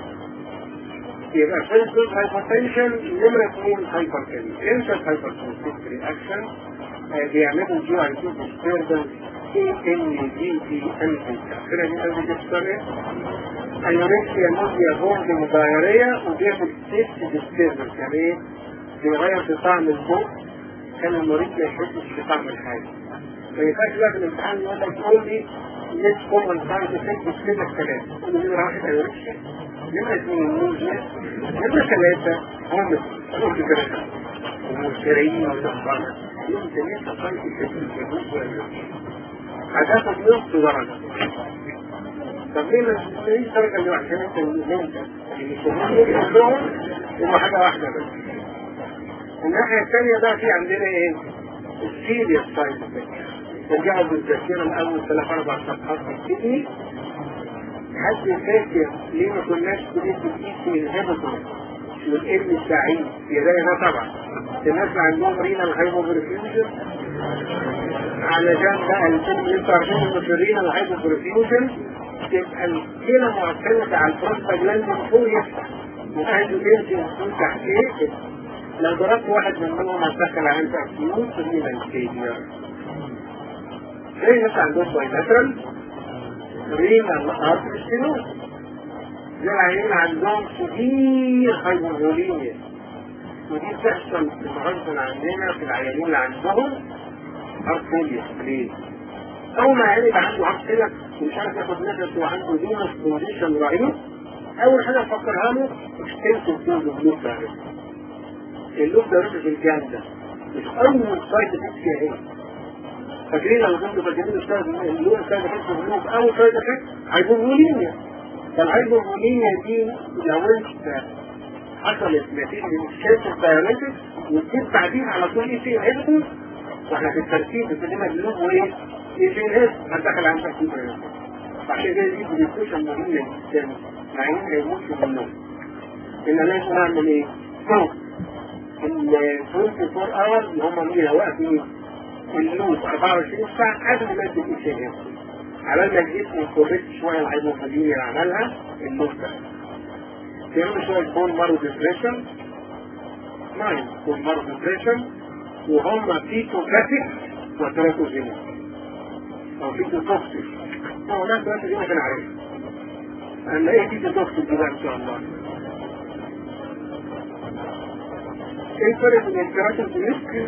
يبقى فيرست دوز هايبوتنشن نمرة اثنين هايبر كالي امتى الهايبر كالي رياكشن بيعملوا جي اي تي ديستربنس اي ان جي تي ان فاكرة دي قبل دي السنة انوركسيا موديا بوردنج دايريا وبياخد تيست ديستربنس يعني ايه بيغير في طعم البوق كان المريض ما يحسش في طعم الحاجة ما ينفعش بقى في الامتحان يقول لك قول لي ليش كومن سايد افكت كده الثلاثة قول لي نمرة واحد انوركسيا نمرة اثنين موزيا نمرة ثلاثة هم هم ثلاثة ومشتريين وتنظرنا يوم ثلاثة سايد افكت هتاخد نص درجة طب ليه ما تشتريش درجة اللي عشان انت اللي انت اللي مش كلهم هم حاجة واحدة بس الناحية الثانية بقى في عندنا ايه؟ السيريس سايد رجعوا بالذاكرة الأول ثلاث أربع صفحات في الكدني حد فاكر ليه ما كناش بندي الايسي انهبيتور والابن السعيد يلاقي طبعا الناس اللي عندهم رينال هايبوبرفيوجن علشان بقى الفيلم اللي انتوا عارفين ان في الرينال هايبوبرفيوجن تبقى الكلى معتمدة على البروستاجلاند من فوق يفتح وعنده بنت يكون تحتيه لو ضربت واحد منهم هتدخل عند اكيوت رينال فيلير زي الناس عندهم بايلاترال رينال ارتريستينوز زي العيانين عندهم كتير هايبوفوليميا ودي بتحصل غصب عننا في العيانين اللي عندهم ارتوليا ليه؟ اول ما العيان يبقى عنده ارتوليا ومش عارف ياخد نفس وعنده فينوس كونديشن رهيب اول حاجه افكرها له اكستنسيف دوز اوف لوب دايركت اللوب دايركت في الجامده مش اول سايد افكت فيها ايه؟ فاكرين لو كنتوا فاكرين الاستاذ اللي هو سايد افكت في اللوب اول سايد افكت هايبوفوليميا فالهايبوفوليميا دي لو انت حصلت نتيجه شركه البيولوجيك وتجيب بعدين على طول ايه في انهبيتور واحنا في الترتيب بنسميها بلوب وايه؟ ايه في انهبيتور هتدخل عندك في عشان كده دي ديسكشن مهمه جدا مع ان ما يموتش منهم ان لازم نعمل ايه؟ صوت ال 24 اور اللي هم مين وقت مين؟ اللوب 24 ساعه قبل ما ادي الايه على ما الجسم يكوريكت شويه الهايبوفوليميا اللي عملها اللوب ده بيعملوا شويه بون مارو ديبريشن ناين بون مارو ديبريشن وهم فيتوجاتيك وتراكوجينيك او فيتوتوكسيك هو ده دلوقتي دي ما كان عارفها انا ايه فيتوتوكسيك دي بقى ان شاء الله ايه الفرق بين التراكوجينيك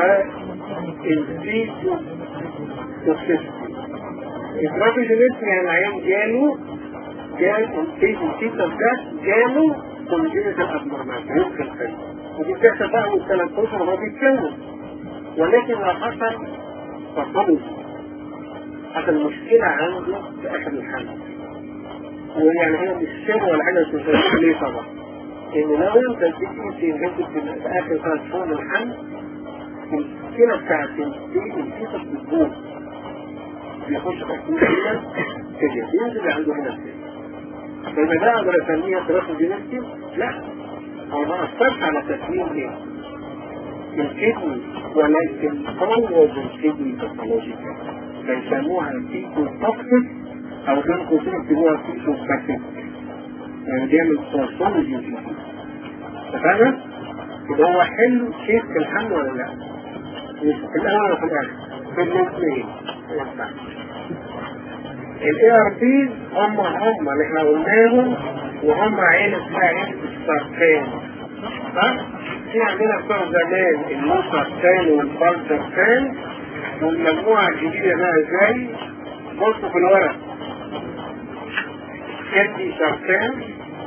والفيتو توكسيك التراكوجينيك يعني العيان جاله جاله الكيس الفيتوس ده جاله كونجينيتال ابنورماليتي يمكن حاجه ودي بتحصل بقى من ثلاث اشهر وهو بيتكون ولكن لو حصل تصلب حصل مشكلة عنده في آخر الحمل ويعني هي مش سر ولا حاجة تنسى ليه طبعا إن لو أنت تيجي تنهزم في آخر ثلاث شهور من الحمل المشكلة بتاعت الفيتوس بتبوظ بيخش تحكيم كده كده بينزل عنده هنا كده فإذا ده أقدر أسميها دراسة جينيستي؟ لا هو ما أثرش على تكوين إيه؟ الكدني ولكن بوظ الكدني باثولوجيكال فيسموها فيكو توكسيك أو كانوا كنتوا يكتبوها فيكو باثيك يعني بيعمل باثولوجي فيه اتفقنا؟ يبقى هو حلو شيء في الحمل ولا لا؟ في الأول وفي الآخر في الاثنين الاي ار بي هم هم اللي احنا قلناهم وهم عين اسمها عين السرطان ها؟ في عندنا بتوع زمان النوسرطان والبالسرطان والمجموعة الجديدة بقى ازاي؟ بصوا في الورق كدي سرطان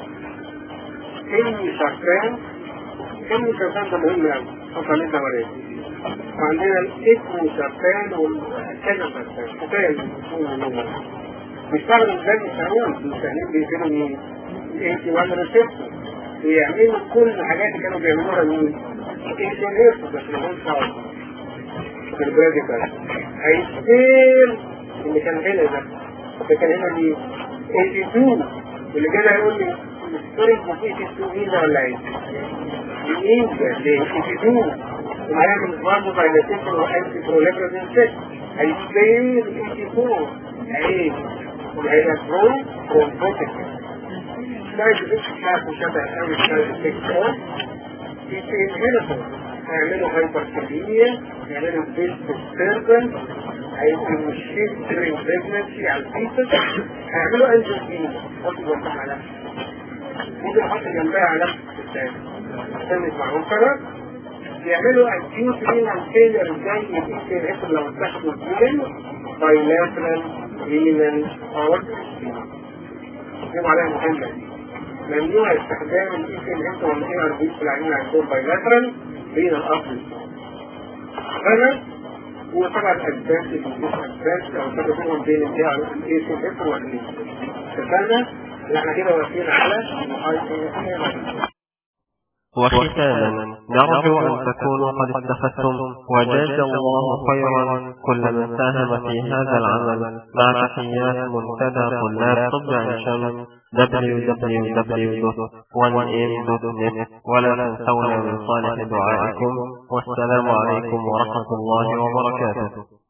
كدي سرطان كدي سرطان ده مهم قوي حصل لنا ورقة وعندنا الاسم سرطان والكذا سرطان كفاية بيشتغلوا ازاي بيشتغلوا المساهمين بيقولوا مين؟ انت وانا ريسبتور ويعملوا كل الحاجات اللي كانوا بيعملوها مين؟ انت نفسه بس ما هوش صعب في البراديكال هيستير اللي كان هنا ده اللي كان هنا مين؟ 82 واللي كده هيقول لي الستوري في 82 مين ده ولا ايه؟ مين ده؟ ليه؟ 82 وهيعمل برضه بايلاتيشن وانتي بروليفريشن سيت هيستير 84 ايه؟ وهي برو برومبوتيك سايد افكت بتاعته شبه قوي سايد افكت اون في انهيبيتور هيعملوا هايبركاليميا يعملوا بيست ديستربنس هيعملوا الشيت درين بريجنسي على الفيتس هيعملوا انجلتين حطوا جنبها علامة ممكن احط جنبها علامة الثاني استنى معهم كده يعملوا اكيوت رينال فيلر زي الاكسيريتور لو اتاخدوا اثنين بايلاترال رينال اور يبقى عليها مهمة ممنوع استخدام الاي انهبيتور والاي ار بي في العينين عندهم بايلاترال رينال ابل هذا وطبعا ادفانس ادفانس او تفاهم بين الاي ار الاي انهبيتور والاي اتفقنا ان احنا كده واقفين على وختاما نرجو أن تكونوا قد استفدتم وجاز الله خيرا كل من ساهم في هذا العمل مع تحيات منتدى طلاب طب عين شمس www.1m.net ولا تنسونا من صالح دعائكم والسلام عليكم ورحمة الله وبركاته